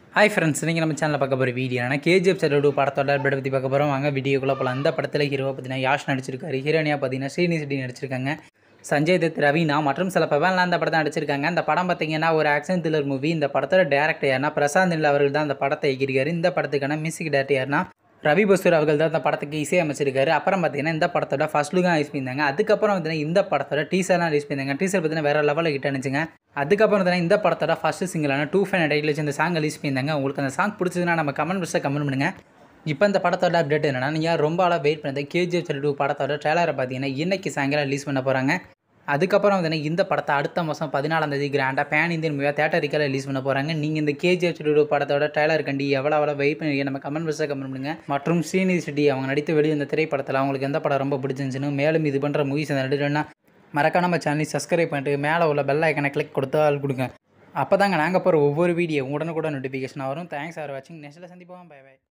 hi friends நீங்கள் நம்ம சேனலில் பார்க்க போகிற வீடியோ என்ன கேஜிஎஃப் சரோடு படத்தோட படத்தை பற்றி பார்க்க போகிறோம் வாங்க வீடியோக்குள்ளே போகலாம் அந்த படத்தில் ஹீரோ பார்த்தீங்கன்னா யாஷ் நடிச்சிருக்காரு ஹீரோனியாக பார்த்தீங்கன்னா ஸ்ரீனி செட்டி நடிச்சிருக்காங்க சஞ்சய் தத் ரவீனா மற்றும் சில பவன்லாம் அந்த படத்தை நடிச்சிருக்காங்க இந்த படம் பார்த்தீங்கன்னா ஒரு ஆக்ஷன் த்ரில்லர் மூவி இந்த படத்தோட டேரக்டர் யாருன்னா பிரசாந்த் நில் அவர்கள் தான் அந்த படத்தை இயக்கியிருக்காரு இந்த படத்துக்கான மியூசிக் டேரக்டர் யாருன்னா ரவி பசூர் அவர்கள் தான் இந்த படத்துக்கு இசை அமைச்சிருக்காரு அப்புறம் பார்த்தீங்கன்னா இந்த படத்தோட ஃபர்ஸ்ட் லுக்காக ரிலீஸ் பண்ணியிருந்தாங்க அதுக்கப்புறம் பார்த்தீங்கன்னா இந்த படத்தோட டீசர்லாம் ரிலீஸ் பண்ணியிருந்தாங்க டீசர் பார்த்தீங்கன்னா வேறு லெவலில் ஹிட் அனுச்சுங்க அதுக்கப்புறம் பார்த்தீங்கன்னா இந்த படத்தோட ஃபர்ஸ்ட் சிங்கிளான டூ ஃபைன் டைட்டில் வச்சு இந்த சாங் ரிலீஸ் பண்ணியிருந்தாங்க உங்களுக்கு அந்த சாங் பிடிச்சதுன்னா நம்ம கமெண்ட் பாக்ஸில் கமெண்ட் பண்ணுங்கள் இப்போ இந்த படத்தோட அப்டேட் என்னன்னா நீங்கள் ரொம்ப ஆளாக வெயிட் பண்ணது கேஜிஎஃப் டூ படத்தோட ட்ரெய்லரை பார்த்தீங்கன்னா இன்னைக்கு சாயங்காலம் ரிலீஸ் பண்ண போகிறாங்க அதுக்கப்புறம் வந்து இந்த படத்தை அடுத்த மாதம் பதினாலாம் தேதி கிராண்டாக பேன் இந்தியன் மூவியாக தேட்டரிக்கல ரிலீஸ் பண்ண போகிறாங்க நீங்கள் இந்த கேஜிஎஃப் டூ படத்தோட ட்ரெய்லர் கண்டி எவ்வளோ எவ்வளோ வெயிட் பண்ணி நம்ம கமெண்ட் பாக்ஸில் கமெண்ட் பண்ணுங்க மற்றும் ஸ்ரீநிதி செட்டி அவங்க நடித்து வெளியே இந்த திரைப்படத்தில் அவங்களுக்கு எந்த படம் ரொம்ப பிடிச்சிருந்துச்சுன்னு மேலும் இது பண்ணுற மூவிஸ் நடிகர்னா மறக்காம நம்ம சேனலை சப்ஸ்கிரைப் பண்ணிட்டு மேலே உள்ள பெல் ஐக்கனை கிளிக் கொடுத்து ஆள் கொடுங்க அப்போ தாங்க நாங்கள் போகிற ஒவ்வொரு வீடியோ உடனுக்குடன் நோட்டிஃபிகேஷன் வரும் தேங்க்ஸ் ஃபார் வாட்சிங் நெக்ஸ்ட்டில் சந்திப்போம் பை பை